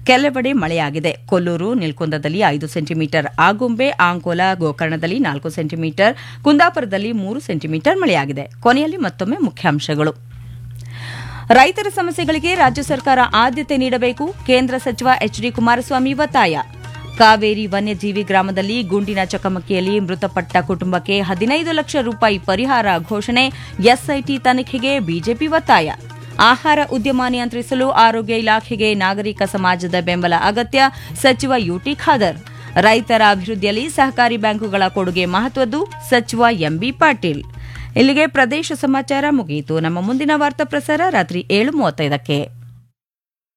ಕೆಲವೆಡೆ ಮಳೆಯಾಗಿದೆ ಕೊಲ್ಲೂರು ನಿಲ್ಕುಂದದಲ್ಲಿ ಐದು ಸೆಂಟಿಮೀಟರ್ ಆಗುಂಬೆ ಆಂಕೋಲ ಗೋಕರ್ಣದಲ್ಲಿ ನಾಲ್ಕು ಸೆಂಟಿಮೀಟರ್ ಕುಂದಾಪುರದಲ್ಲಿ ಮೂರು ಸೆಂಟಿಮೀಟರ್ ಮಳೆಯಾಗಿದೆ ಕೊನೆಯಲ್ಲಿ ಮತ್ತೊಮ್ಮೆ ಮುಖ್ಯಾಂಶಗಳು ರೈತರ ಸಮಸ್ಯೆಗಳಿಗೆ ರಾಜ್ಯ ಸರ್ಕಾರ ಆದ್ಯತೆ ನೀಡಬೇಕು ಕೇಂದ್ರ ಸಚಿವ ಎಚ್ ಡಿ ಕುಮಾರಸ್ವಾಮಿ ಒತ್ತಾಯ ಕಾವೇರಿ ವನ್ಯಜೀವಿ ಗ್ರಾಮದಲ್ಲಿ ಗುಂಡಿನ ಚಕಮಕಿಯಲ್ಲಿ ಮೃತಪಟ್ಟ ಕುಟುಂಬಕ್ಕೆ ಹದಿನೈದು ಲಕ್ಷ ರೂಪಾಯಿ ಪರಿಹಾರ ಘೋಷಣೆ ಎಸ್ಐಟಿ ತನಿಖೆಗೆ ಬಿಜೆಪಿ ಒತ್ತಾಯ ಆಹಾರ ಉದ್ಯಮ ನಿಯಂತ್ರಿಸಲು ಆರೋಗ್ಯ ಇಲಾಖೆಗೆ ನಾಗರಿಕ ಸಮಾಜದ ಬೆಂಬಲ ಅಗತ್ಯ ಸಚಿವ ಯುಟಿ ಖಾದರ್ ರೈತರ ಅಭಿವೃದ್ಧಿಯಲ್ಲಿ ಸಹಕಾರಿ ಬ್ಯಾಂಕುಗಳ ಕೊಡುಗೆ ಮಹತ್ವದ್ದು ಸಚಿವ ಎಂಬಿ ಪಾಟೀಲ್ ಇಲ್ಲಿಗೆ ಪ್ರದೇಶ ಸಮಾಚಾರ ಮುಗಿಯಿತು ನಮ್ಮ ಮುಂದಿನ ವಾರ್ತಾ ಪ್ರಸಾರ ರಾತ್ರಿ ಏಳು ಮೂವತ್ತೈದಕ್ಕೆ